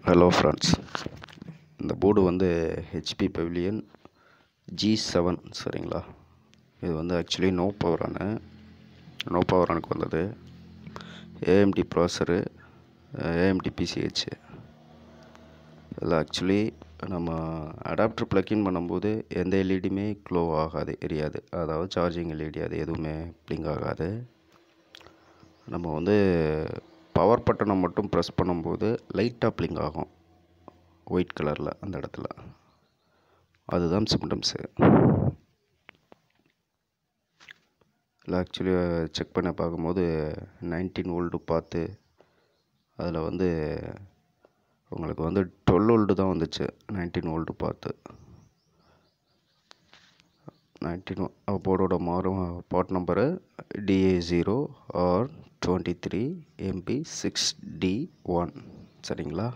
hello friends இந்த board வந்து HP Pavilion G seven சரிங்களா இது வந்து ஆக்சுவலி நோ பவரான நோ பவரானுக்கு வந்தது ஏஎம்டி ப்ராசரு ஏஎம்டி பிசிஹெச் இதில் ஆக்சுவலி நம்ம அடாப்டர் ப்ளக்இன் பண்ணும்போது எந்த எல்இடியுமே க்ளோ ஆகாது எரியாது அதாவது சார்ஜிங் எல்இடி அது எதுவுமே பிளிங்க் ஆகாது நம்ம வந்து பவர் பட்டனை மட்டும் ப்ரெஸ் பண்ணும்போது லைட்டாக பிளிங்க் ஆகும் ஒயிட் கலரில் அந்த இடத்துல அதுதான் சிம்டம்ஸு இல்லை ஆக்சுவலி செக் பண்ணி பார்க்கும்போது நைன்டீன் வோல்ட்டு பார்த்து அதில் வந்து உங்களுக்கு வந்து டுவெல் வோல்ட்டு தான் வந்துச்சு நைன்டீன் வோல்ட்டு பார்த்து நைன்டீன் போர்டோட மாறும் part number DA zero R twenty three MB six D one சரிங்களா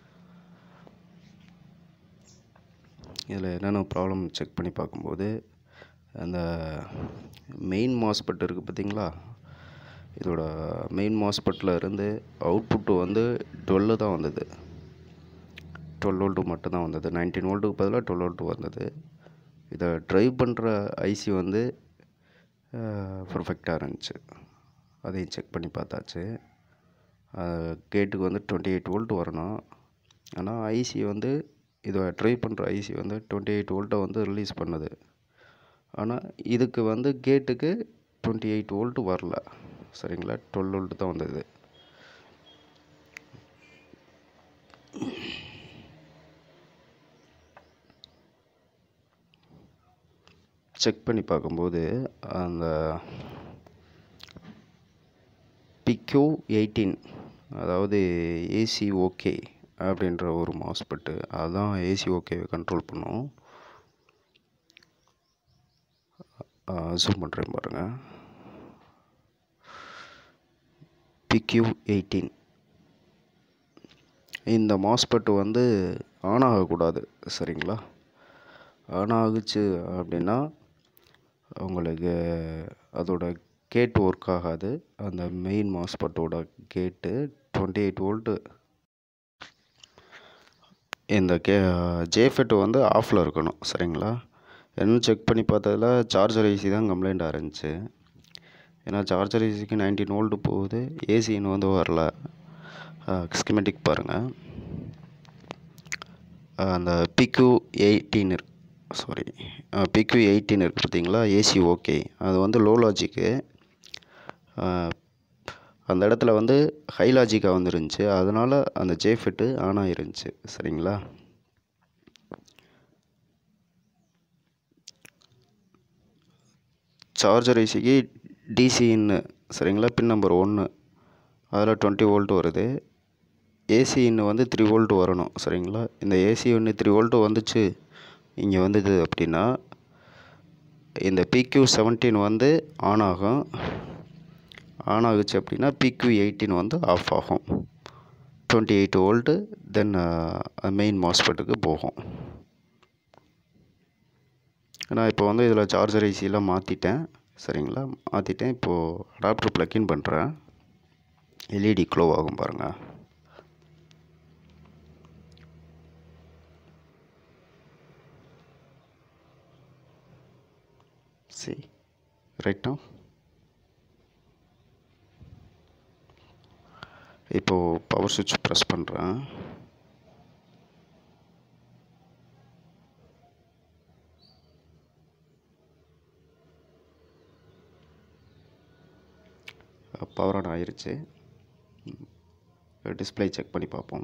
இதில் என்னென்ன ப்ராப்ளம் செக் பண்ணி பார்க்கும்போது அந்த மெயின் மாஸ்பெட் இருக்குது பார்த்தீங்களா இதோட மெயின் மாஸ்பெட்டில் இருந்து அவுட்புட்டு வந்து டுவெல்லு தான் வந்தது டுவெல் வோல்ட்டு மட்டும்தான் வந்தது நைன்டீன் வோல்ட்டுக்கு பதிலாக டுவெல் வோல்ட்டு வந்தது இதை ட்ரைவ் பண்ணுற ஐசி வந்து பர்ஃபெக்டாக இருந்துச்சு அதையும் செக் பண்ணி பார்த்தாச்சு கேட்டுக்கு வந்து டுவெண்ட்டி எயிட் வோல்ட் வரணும் ஆனால் ஐசி வந்து இதை ட்ரை பண்ணுற ஐசி வந்து டுவெண்ட்டி எயிட் வோல்ட்டை வந்து ரிலீஸ் பண்ணுது ஆனால் இதுக்கு வந்து கேட்டுக்கு டுவெண்ட்டி எயிட் வோல்ட்டு வரல சரிங்களா டுவெல் வோல்ட்டு தான் வந்தது செக் பண்ணி பார்க்கும்போது அந்த பிக்யூ எயிட்டீன் அதாவது ஏசி ஓகே அப்படின்ற ஒரு மாஸ்பெட்டு அதுதான் ஏசி ஓகேவை கண்ட்ரோல் பண்ணும் ஜூம் பண்ணுறேன் பாருங்கள் பிக்யூ எயிட்டீன் இந்த மாஸ்பெட்டு வந்து ஆன் ஆகக்கூடாது சரிங்களா ஆன் ஆகுச்சு அப்படின்னா உங்களுக்கு அதோட கேட் ஒர்க் ஆகாது அந்த மெயின் மாஸ்பெட்டோட கேட்டு டுவெண்ட்டி எயிட் வோல்ட்டு இந்த கே ஜேஃபெட் வந்து ஆஃபில் இருக்கணும் சரிங்களா என்ன செக் பண்ணி பார்த்ததில் சார்ஜர் ஐசி தான் கம்ப்ளைண்ட் இருந்துச்சு ஏன்னா சார்ஜர் ஐசிக்கு நைன்டீன் வோல்ட்டு போகுது ஏசி இன்னும் வந்து வரல ஸ்கிமெட்டிக் பாருங்கள் அந்த பிக்யூ எயிட்டீன் இருக்கு சாரி பிக்யூ எயிட்டீன் இருக்குது பார்த்தீங்களா ஏசி ஓகே அது வந்து லோ லாஜிக்கு அந்த இடத்துல வந்து ஹை லாஜிக்காக வந்துருந்துச்சு அதனால் அந்த ஜேஃபெட்டு ஆன் ஆகிருந்துச்சு சரிங்களா சார்ஜர் ஐசிக்கு டிசின்னு சரிங்களா பின் நம்பர் ஒன்று அதில் டுவெண்ட்டி வோல்ட் வருது ஏசி இன்னு வந்து த்ரீ வோல்ட் வரணும் சரிங்களா இந்த ஏசி ஒன்று த்ரீ வோல்ட்டு வந்துச்சு இங்கே வந்தது அப்படின்னா இந்த பிக்யூ செவன்டீன் வந்து ஆன் ஆகும் ஆன் ஆகுச்சு அப்படின்னா பிக்யூ எயிட்டீன் வந்து ஆஃப் ஆகும் twenty eight volt then main மாஸ்பெட்டுக்கு போகும் நான் இப்போ வந்து இதில் சார்ஜர் ஐசியெலாம் மாற்றிட்டேன் சரிங்களா மாற்றிட்டேன் இப்போது அடாப்டர் ப்ளக்இன் பண்ணுறேன் எல்இடி க்ளோ ஆகும் பாருங்கள் சி ரைட் now இப்போது பவர் சுவிட்ச் ப்ரெஸ் பண்ணுறேன் பவர் ஆன் ஆயிருச்சு டிஸ்பிளே செக் பண்ணி பார்ப்போம்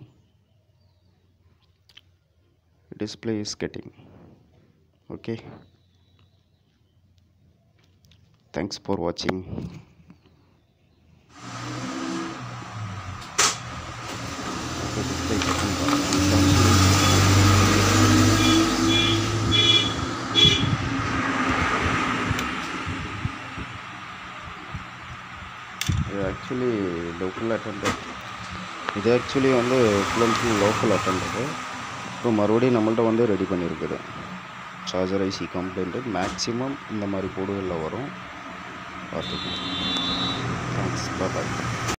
display is getting okay thanks for வாட்சிங் டிஸ்பிளே செக் பண்ணி பார்க்கலாம் இது ஆக்சுவலி லோக்கல் அட்டெண்டர் இது ஆக்சுவலி வந்து full and full local attender இப்போ மறுபடியும் நம்மள்ட்ட வந்து ரெடி பண்ணியிருக்குது சார்ஜர் ஐசி கம்ப்ளைண்ட்டு மேக்ஸிமம் இந்த மாதிரி போர்டுகளில் வரும் பார்த்துக்கோங்க தேங்க்ஸ் பாய்